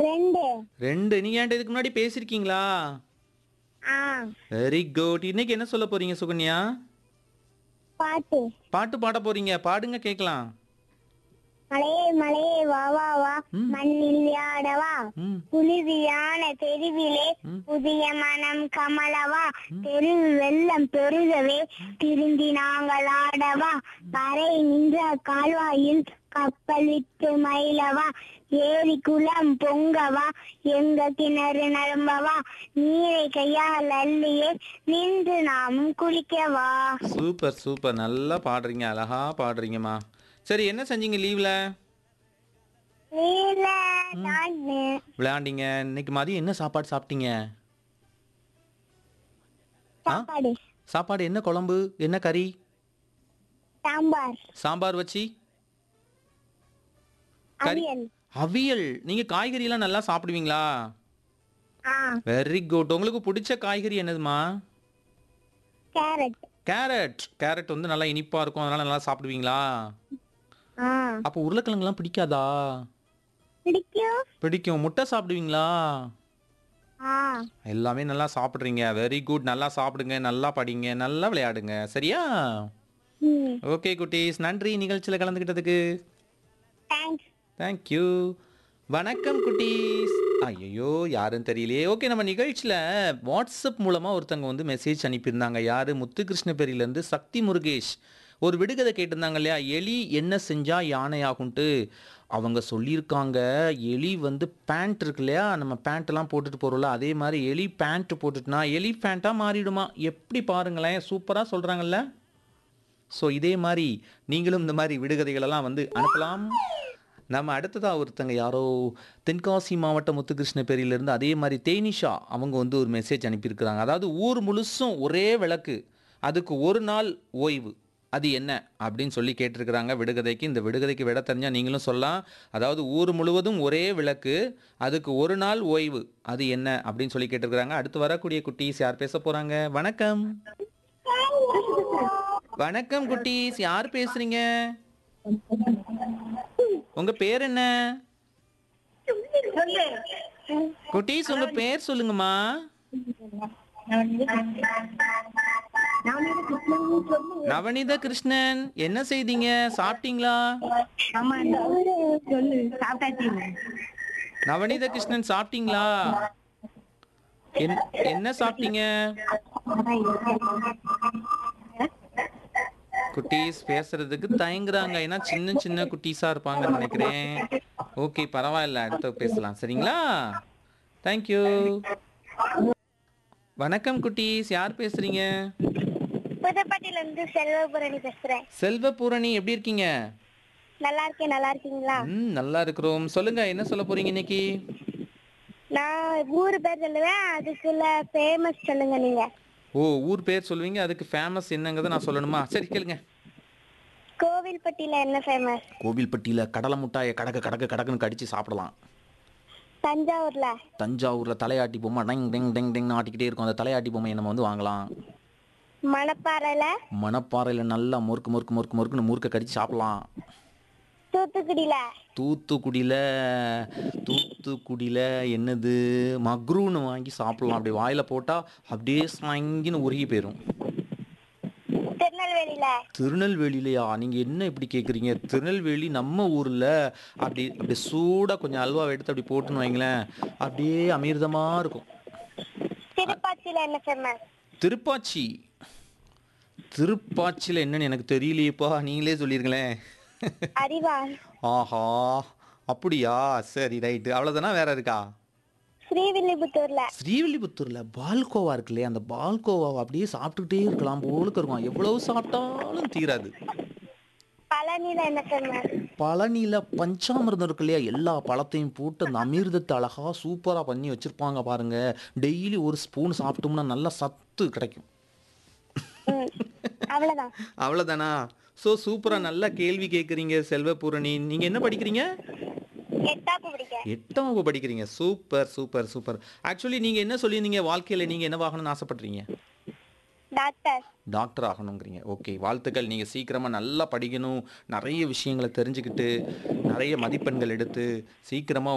ரெண்டு ரெண்டு நீங்க என்கிட்ட இதுக்கு முன்னாடி பேசியிருக்கீங்களா ஆ வெரி குட் இன்னைக்கு என்ன சொல்ல போறீங்க சுகன்யா பாட்டு பாட்டு பாட போறீங்க பாடுங்க கேட்கலாம் மலையே மலையே வா வா வா ம். மண்ணில் விளையாடவா ம் புழுதியான தெருவிலே ம். புதிய மனம் கமலவா தெரு வெள்ளம் பெருகவே திரும்பி நாங்கள் ஆடவா கரை நின்ற கால்வாயில் கப்பல் விட்டு மயிலவா ஏரி குளம் பொங்கவா எங்க கிணறு நரம்பவா நீரை கையால் அள்ளியே நின்று நாமும் குளிக்கவா சூப்பர் சூப்பர் நல்லா பாடுறீங்க அழகா பாடுறீங்கம்மா சரி என்ன செஞ்சீங்க லீவ்ல நீல நாடு விளையாண்டீங்க இன்னைக்கு மதியம் என்ன சாப்பாடு சாப்பிட்டீங்க ஆ? சாப்பாடு சாப்பாடு என்ன குழம்பு என்ன கறி சாம்பார் சாம்பார் வச்சு கறி அவியல் அவியல் நீங்க காய்கறி எல்லாம் நல்லா சாப்பிடுவீங்களா ஆ வெரி குட் உங்களுக்கு பிடிச்ச காய்கறி என்னதுமா கேரட் கேரட் கேரட் வந்து நல்லா இனிப்பா இருக்கும் அதனால நல்லா சாப்பிடுவீங்களா ஆ அப்போ உருளைக்கிழங்குலாம் பிடிக்காதா பிடிக்கும் பிடிக்கும் முட்டை சாப்பிடுவீங்களா ஆ எல்லாமே நல்லா சாப்பிட்றீங்க வெரி குட் நல்லா சாப்பிடுங்க நல்லா படிங்க நல்லா விளையாடுங்க சரியா ம் ஓகே குட்டீஸ் நன்றி நிகழ்ச்சியில் கலந்துக்கிட்டதுக்கு தேங்க்ஸ் தேங்க்யூ வணக்கம் குட்டீஸ் ஐயோ யாருன்னு தெரியலையே ஓகே நம்ம நிகழ்ச்சியில் வாட்ஸ்அப் மூலமாக ஒருத்தவங்க வந்து மெசேஜ் அனுப்பியிருந்தாங்க யார் முத்துகிருஷ்ணபெரியிலேருந்து சக்தி முருகேஷ் ஒரு விடுகதை கேட்டிருந்தாங்க இல்லையா எலி என்ன செஞ்சால் யானையாகும்ட்டு அவங்க சொல்லியிருக்காங்க எலி வந்து பேண்ட் இருக்கு இல்லையா நம்ம பேண்ட்டெல்லாம் போட்டுட்டு போகிறோம்ல அதே மாதிரி எலி பேண்ட் போட்டுட்டுனா எலி பேண்ட்டாக மாறிடுமா எப்படி பாருங்களேன் சூப்பராக சொல்கிறாங்கல்ல ஸோ இதே மாதிரி நீங்களும் இந்த மாதிரி விடுகதைகளெல்லாம் வந்து அனுப்பலாம் நம்ம அடுத்ததாக ஒருத்தங்க யாரோ தென்காசி மாவட்டம் முத்துகிருஷ்ணபேரியிலேருந்து அதே மாதிரி தேனிஷா அவங்க வந்து ஒரு மெசேஜ் அனுப்பியிருக்கிறாங்க அதாவது ஊர் முழுசும் ஒரே விளக்கு அதுக்கு ஒரு நாள் ஓய்வு அது என்ன அப்படின்னு சொல்லி கேட்டிருக்கிறாங்க விடுகதைக்கு இந்த விடுகதைக்கு விட தெரிஞ்சால் நீங்களும் சொல்லலாம் அதாவது ஊர் முழுவதும் ஒரே விளக்கு அதுக்கு ஒரு நாள் ஓய்வு அது என்ன அப்படின்னு சொல்லி கேட்டிருக்கிறாங்க அடுத்து வரக்கூடிய குட்டீஸ் யார் பேச போகிறாங்க வணக்கம் வணக்கம் குட்டீஸ் யார் பேசுறீங்க உங்க பேர் என்ன குட்டீஸ் உங்க பேர் சொல்லுங்கம்மா நவநீத கிருஷ்ணன் என்ன செய்தீங்க சாப்பிட்டீங்களா ஆமா சொல்லு சாப்பிட்டாச்சு நவநீத கிருஷ்ணன் சாப்பிட்டீங்களா என்- என்ன சாப்பிட்டீங்க குட்டீஸ் பேசுறதுக்கு தயங்குறாங்க ஏன்னா சின்ன சின்ன குட்டீஸா இருப்பாங்கன்னு நினைக்கிறேன் ஓகே பரவாயில்ல அடுத்து பேசலாம் சரிங்களா தேங்க்யூ வணக்கம் குட்டீஸ் யார் பேசுறீங்க புதுப்பட்டில இருந்து செல்வபுரணி பேசுறேன் செல்வபூரணி எப்படி இருக்கீங்க நல்லா இருக்கேன் நல்லா இருக்கீங்களா ம் நல்லா இருக்கிறோம் சொல்லுங்க என்ன சொல்ல போறீங்க இன்னைக்கு நான் ஊரு பேர் சொல்லுவேன் அதுக்குள்ள ஃபேமஸ் சொல்லுங்க நீங்க ஓ ஊர் பேர் சொல்லுவீங்க அதுக்கு ஃபேமஸ் என்னங்கிறத நான் சொல்லணுமா சரி கேளுங்க கோவில்பட்டியில என்ன ஃபேமஸ் கோவில்பட்டியில கடலை முட்டாயை கடக்க கடக்க கடக்குன்னு கடிச்சு சாப்பிடலாம் தஞ்சாவூர்ல தஞ்சாவூர்ல தலையாட்டி பொம்மை டெங் டெங் டெங் டெங் ஆட்டிக்கிட்டே இருக்கும் அந்த தலையாட்டி பொம்மையை நம்ம வந்து வாங்கலாம் மணப்பாறையில மணப்பாறையில நல்லா முறுக்கு முறுக்கு முறுக்கு முறுக்குன்னு முறுக்க கடிச்சு சாப்பிடலாம் தூத்துக்குடியில தூத்துக்குடியில தூத்துக்குடியில என்னது மக்ரூன்னு வாங்கி சாப்பிடலாம் அப்படி வாயில போட்டா அப்படியே சாங்கின்னு உருகி போயிடும் திருநெல்வேலியில திருநெல்வேலியிலையா நீங்க என்ன இப்படி கேக்குறீங்க திருநெல்வேலி நம்ம ஊர்ல அப்படி அப்படி சூடா கொஞ்சம் அல்வா எடுத்து அப்படி போட்டுன்னு வைங்களேன் அப்படியே அமிர்தமா இருக்கும் திருப்பாச்சியில என்ன ஃபேமஸ் திருப்பாச்சி திருப்பாச்சியில் என்னன்னு எனக்கு தெரியலையேப்பா நீங்களே சொல்லிருங்களேன் அறிவாள் ஆஹா அப்படியா சரி ரைட்டு அவ்வளோதானா வேற இருக்கா ஸ்ரீவில்லிபுத்தூர்ல ஸ்ரீவில்லிபுத்தூர்ல பால்கோவா இருக்கு இல்லையா அந்த பால்கோவாவை அப்படியே சாப்பிட்டுக்கிட்டே இருக்கலாம் போலுக்கு இருக்கும் எவ்வளவு சாப்பிட்டாலும் தீராது பழனியில என்ன ஃபேமஸ் பழனியில பஞ்சாமிர்தம் இருக்கு இல்லையா எல்லா பழத்தையும் போட்டு அந்த அமிர்தத்தை அழகா சூப்பரா பண்ணி வச்சிருப்பாங்க பாருங்க டெய்லி ஒரு ஸ்பூன் சாப்பிட்டோம்னா நல்ல சத்து கிடைக்கும் அவ்வளவுதான் அவ்வளோதானா ஸோ சூப்பராக நல்ல கேள்வி கேட்குறீங்க செல்வபூரணி நீங்கள் என்ன படிக்கிறீங்க எட்டாப்பு பிடிக்க எட்டாம் வகுப்பு படிக்கிறீங்க சூப்பர் சூப்பர் சூப்பர் ஆக்சுவலி நீங்கள் என்ன சொல்லியிருந்தீங்க வாழ்க்கையில் நீங்கள் என்ன ஆகணும்னு ஆசைப்படுறீங்க டாக்டர் டாக்டர் ஆகணுங்கிறீங்க ஓகே வாழ்த்துக்கள் நீங்கள் சீக்கிரமாக நல்லா படிக்கணும் நிறைய விஷயங்களை தெரிஞ்சுக்கிட்டு நிறைய மதிப்பெண்கள் எடுத்து சீக்கிரமாக